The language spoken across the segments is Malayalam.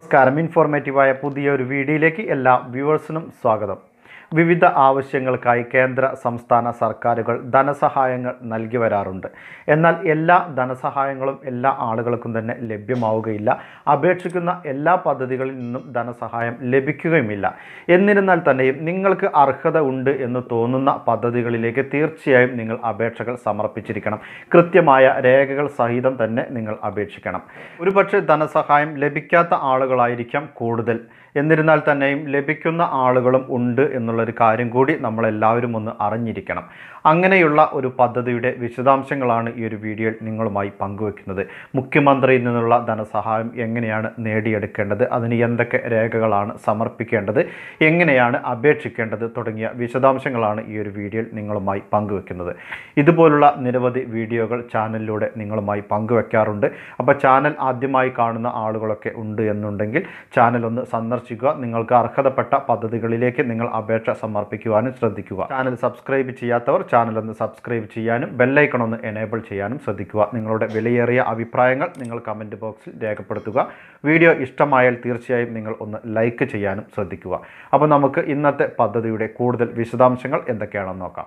നമസ്കാരം ഇൻഫോർമേറ്റീവായ പുതിയൊരു വീഡിയോയിലേക്ക് എല്ലാ വ്യൂവേഴ്സിനും സ്വാഗതം വിവിധ ആവശ്യങ്ങൾക്കായി കേന്ദ്ര സംസ്ഥാന സർക്കാരുകൾ ധനസഹായങ്ങൾ നൽകി വരാറുണ്ട് എന്നാൽ എല്ലാ ധനസഹായങ്ങളും എല്ലാ ആളുകൾക്കും തന്നെ ലഭ്യമാവുകയില്ല അപേക്ഷിക്കുന്ന എല്ലാ പദ്ധതികളിൽ നിന്നും ധനസഹായം ലഭിക്കുകയുമില്ല എന്നിരുന്നാൽ തന്നെയും നിങ്ങൾക്ക് അർഹത ഉണ്ട് എന്ന് തോന്നുന്ന പദ്ധതികളിലേക്ക് തീർച്ചയായും നിങ്ങൾ അപേക്ഷകൾ സമർപ്പിച്ചിരിക്കണം കൃത്യമായ രേഖകൾ സഹിതം തന്നെ നിങ്ങൾ അപേക്ഷിക്കണം ഒരുപക്ഷെ ധനസഹായം ലഭിക്കാത്ത ആളുകളായിരിക്കാം കൂടുതൽ എന്നിരുന്നാൽ തന്നെയും ലഭിക്കുന്ന ആളുകളും ഉണ്ട് എന്നുള്ളൊരു കാര്യം കൂടി നമ്മളെല്ലാവരും ഒന്ന് അറിഞ്ഞിരിക്കണം അങ്ങനെയുള്ള ഒരു പദ്ധതിയുടെ വിശദാംശങ്ങളാണ് ഈ ഒരു വീഡിയോയിൽ നിങ്ങളുമായി പങ്കുവെക്കുന്നത് മുഖ്യമന്ത്രിയിൽ നിന്നുള്ള ധനസഹായം എങ്ങനെയാണ് നേടിയെടുക്കേണ്ടത് അതിന് എന്തൊക്കെ രേഖകളാണ് സമർപ്പിക്കേണ്ടത് എങ്ങനെയാണ് അപേക്ഷിക്കേണ്ടത് തുടങ്ങിയ വിശദാംശങ്ങളാണ് ഈ ഒരു വീഡിയോയിൽ നിങ്ങളുമായി പങ്കുവെക്കുന്നത് ഇതുപോലുള്ള നിരവധി വീഡിയോകൾ ചാനലിലൂടെ നിങ്ങളുമായി പങ്കുവെക്കാറുണ്ട് അപ്പോൾ ചാനൽ ആദ്യമായി കാണുന്ന ആളുകളൊക്കെ ഉണ്ട് എന്നുണ്ടെങ്കിൽ ചാനൽ ഒന്ന് സന്ദർശിക്കുക നിങ്ങൾക്ക് അർഹതപ്പെട്ട പദ്ധതികളിലേക്ക് നിങ്ങൾ അപേക്ഷ സമർപ്പിക്കുവാനും ശ്രദ്ധിക്കുക ചാനൽ സബ്സ്ക്രൈബ് ചെയ്യാത്തവർ ചാനൽ ഒന്ന് സബ്സ്ക്രൈബ് ചെയ്യാനും ബെല്ലൈക്കൺ ഒന്ന് എനേബിൾ ചെയ്യാനും ശ്രദ്ധിക്കുക നിങ്ങളുടെ വിലയേറിയ അഭിപ്രായങ്ങൾ നിങ്ങൾ കമൻറ്റ് ബോക്സിൽ രേഖപ്പെടുത്തുക വീഡിയോ ഇഷ്ടമായാൽ തീർച്ചയായും നിങ്ങൾ ഒന്ന് ലൈക്ക് ചെയ്യാനും ശ്രദ്ധിക്കുക അപ്പോൾ നമുക്ക് ഇന്നത്തെ പദ്ധതിയുടെ കൂടുതൽ വിശദാംശങ്ങൾ എന്തൊക്കെയാണെന്ന് നോക്കാം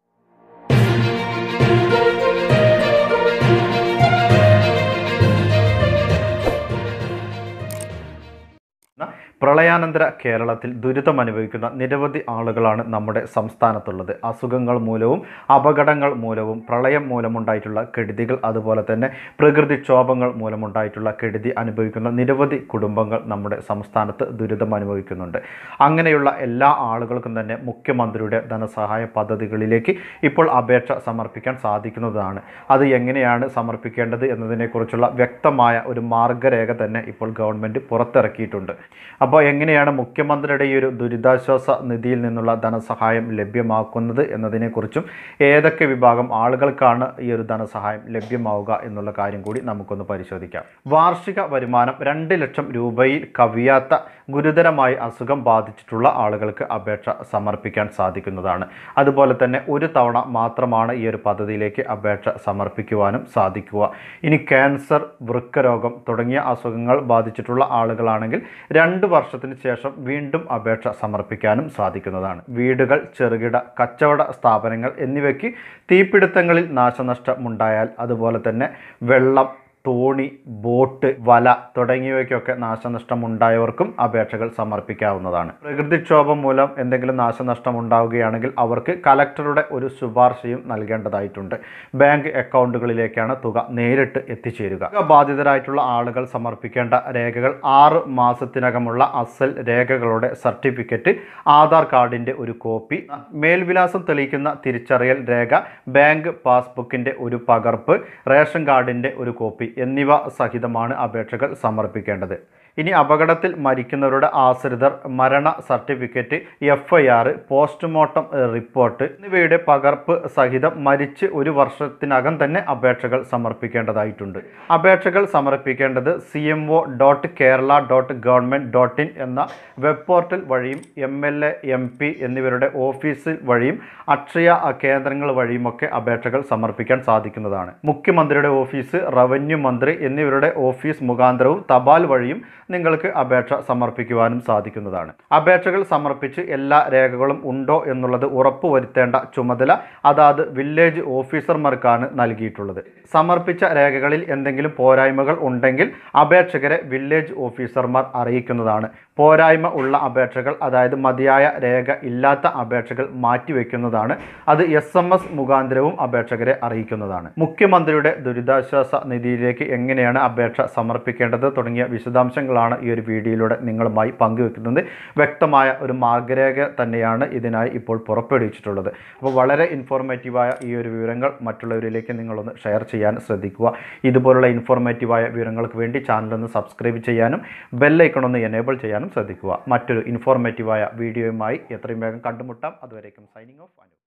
പ്രളയാനന്തര കേരളത്തിൽ ദുരിതം അനുഭവിക്കുന്ന നിരവധി ആളുകളാണ് നമ്മുടെ സംസ്ഥാനത്തുള്ളത് അസുഖങ്ങൾ മൂലവും അപകടങ്ങൾ മൂലവും പ്രളയം മൂലമുണ്ടായിട്ടുള്ള കെടുതികൾ അതുപോലെ തന്നെ പ്രകൃതിക്ഷോഭങ്ങൾ മൂലമുണ്ടായിട്ടുള്ള കെടുതി അനുഭവിക്കുന്ന നിരവധി കുടുംബങ്ങൾ നമ്മുടെ സംസ്ഥാനത്ത് ദുരിതം അനുഭവിക്കുന്നുണ്ട് അങ്ങനെയുള്ള എല്ലാ ആളുകൾക്കും തന്നെ മുഖ്യമന്ത്രിയുടെ ധനസഹായ പദ്ധതികളിലേക്ക് ഇപ്പോൾ അപേക്ഷ സമർപ്പിക്കാൻ സാധിക്കുന്നതാണ് അത് എങ്ങനെയാണ് സമർപ്പിക്കേണ്ടത് എന്നതിനെക്കുറിച്ചുള്ള വ്യക്തമായ ഒരു മാർഗരേഖ തന്നെ ഇപ്പോൾ ഗവൺമെൻറ് പുറത്തിറക്കിയിട്ടുണ്ട് അപ്പോൾ എങ്ങനെയാണ് മുഖ്യമന്ത്രിയുടെ ഈ ഒരു ദുരിതാശ്വാസ നിധിയിൽ നിന്നുള്ള ധനസഹായം ലഭ്യമാക്കുന്നത് എന്നതിനെക്കുറിച്ചും ഏതൊക്കെ വിഭാഗം ആളുകൾക്കാണ് ഈ ഒരു ധനസഹായം ലഭ്യമാവുക എന്നുള്ള കാര്യം കൂടി നമുക്കൊന്ന് പരിശോധിക്കാം വാർഷിക വരുമാനം രണ്ട് ലക്ഷം രൂപയിൽ കവിയാത്ത ഗുരുതരമായി അസുഖം ബാധിച്ചിട്ടുള്ള ആളുകൾക്ക് അപേക്ഷ സമർപ്പിക്കാൻ സാധിക്കുന്നതാണ് അതുപോലെ തന്നെ ഒരു തവണ മാത്രമാണ് ഈ ഒരു പദ്ധതിയിലേക്ക് അപേക്ഷ സമർപ്പിക്കുവാനും സാധിക്കുക ഇനി ക്യാൻസർ വൃക്കരോഗം തുടങ്ങിയ അസുഖങ്ങൾ ബാധിച്ചിട്ടുള്ള ആളുകളാണെങ്കിൽ രണ്ട് വർഷത്തിന് ശേഷം വീണ്ടും അപേക്ഷ സമർപ്പിക്കാനും സാധിക്കുന്നതാണ് വീടുകൾ ചെറുകിട കച്ചവട സ്ഥാപനങ്ങൾ എന്നിവയ്ക്ക് തീപിടുത്തങ്ങളിൽ നാശനഷ്ടമുണ്ടായാൽ അതുപോലെ തന്നെ വെള്ളം തോണി ബോട്ട് വല തുടങ്ങിയവയ്ക്കൊക്കെ നാശനഷ്ടം ഉണ്ടായവർക്കും അപേക്ഷകൾ സമർപ്പിക്കാവുന്നതാണ് പ്രകൃതിക്ഷോഭം മൂലം എന്തെങ്കിലും നാശനഷ്ടം ഉണ്ടാവുകയാണെങ്കിൽ അവർക്ക് കലക്ടറുടെ ഒരു ശുപാർശയും നൽകേണ്ടതായിട്ടുണ്ട് ബാങ്ക് അക്കൗണ്ടുകളിലേക്കാണ് തുക നേരിട്ട് എത്തിച്ചേരുക ബാധിതരായിട്ടുള്ള ആളുകൾ സമർപ്പിക്കേണ്ട രേഖകൾ ആറ് മാസത്തിനകമുള്ള അസൽ രേഖകളുടെ സർട്ടിഫിക്കറ്റ് ആധാർ കാർഡിൻ്റെ ഒരു കോപ്പി മേൽവിലാസം തെളിയിക്കുന്ന തിരിച്ചറിയൽ രേഖ ബാങ്ക് പാസ്ബുക്കിൻ്റെ ഒരു പകർപ്പ് റേഷൻ കാർഡിൻ്റെ ഒരു കോപ്പി എന്നിവ സഹിതമാണ് അപേക്ഷകൾ സമർപ്പിക്കേണ്ടത് ഇനി അപകടത്തിൽ മരിക്കുന്നവരുടെ ആശ്രിതർ മരണ certificate F I R postmortem report എന്നിവയുടെ പകർപ്പ് സഹിതം മരിച്ച് ഒരു വർഷത്തിനകം തന്നെ അപേക്ഷകൾ സമർപ്പിക്കേണ്ടതായിട്ടുണ്ട് അപേക്ഷകൾ സമർപ്പിക്കേണ്ടത് C M O dot Kerala dot government dot in എന്ന വെബ് പോർട്ടൽ വഴിയും M L A M P എന്നിവരുടെ ഓഫീസിൽ വഴിയും അക്ഷയ കേന്ദ്രങ്ങൾ വഴിയുമൊക്കെ അപേക്ഷകൾ സമർപ്പിക്കാൻ സാധിക്കുന്നതാണ് മുഖ്യമന്ത്രിയുടെ ഓഫീസ് റവന്യൂ മന്ത്രി എന്നിവരുടെ ഓഫീസ് മുഖാന്തരവും തപാൽ വഴിയും നിങ്ങൾക്ക് അപേക്ഷ സമർപ്പിക്കുവാനും സാധിക്കുന്നതാണ് അപേക്ഷകൾ സമർപ്പിച്ച് എല്ലാ രേഖകളും ഉണ്ടോ എന്നുള്ളത് ഉറപ്പുവരുത്തേണ്ട ചുമതല അതാത് വില്ലേജ് ഓഫീസർമാർക്കാണ് നൽകിയിട്ടുള്ളത് സമർപ്പിച്ച രേഖകളിൽ എന്തെങ്കിലും പോരായ്മകൾ ഉണ്ടെങ്കിൽ അപേക്ഷകരെ വില്ലേജ് ഓഫീസർമാർ അറിയിക്കുന്നതാണ് പോരായ്മ ഉള്ള അപേക്ഷകൾ അതായത് മതിയായ രേഖ ഇല്ലാത്ത അപേക്ഷകൾ മാറ്റിവെക്കുന്നതാണ് അത് എസ് എം എസ് മുഖാന്തരവും അപേക്ഷകരെ അറിയിക്കുന്നതാണ് മുഖ്യമന്ത്രിയുടെ ദുരിതാശ്വാസ നിധിയിലേക്ക് എങ്ങനെയാണ് അപേക്ഷ സമർപ്പിക്കേണ്ടത് തുടങ്ങിയ വിശദാംശങ്ങളാണ് ഈ ഒരു വീഡിയോയിലൂടെ നിങ്ങളുമായി പങ്കുവെക്കുന്നത് വ്യക്തമായ ഒരു മാർഗരേഖ തന്നെയാണ് ഇതിനായി ഇപ്പോൾ പുറപ്പെടുവിച്ചിട്ടുള്ളത് അപ്പോൾ വളരെ ഇൻഫോർമേറ്റീവായ ഈ ഒരു വിവരങ്ങൾ മറ്റുള്ളവരിലേക്ക് നിങ്ങളൊന്ന് ഷെയർ ചെയ്യാൻ ശ്രദ്ധിക്കുക ഇതുപോലുള്ള ഇൻഫോർമേറ്റീവായ വിവരങ്ങൾക്ക് വേണ്ടി ചാനലൊന്ന് സബ്സ്ക്രൈബ് ചെയ്യാനും ബെല്ലൈക്കൺ ഒന്ന് എനേബിൾ ചെയ്യാനും ശ്രദ്ധിക്കുക മറ്റൊരു ഇൻഫോർമേറ്റീവായ വീഡിയോയുമായി എത്രയും വേഗം കണ്ടുമുട്ടാം അതുവരേക്കും സൈനിങ് ഓഫ്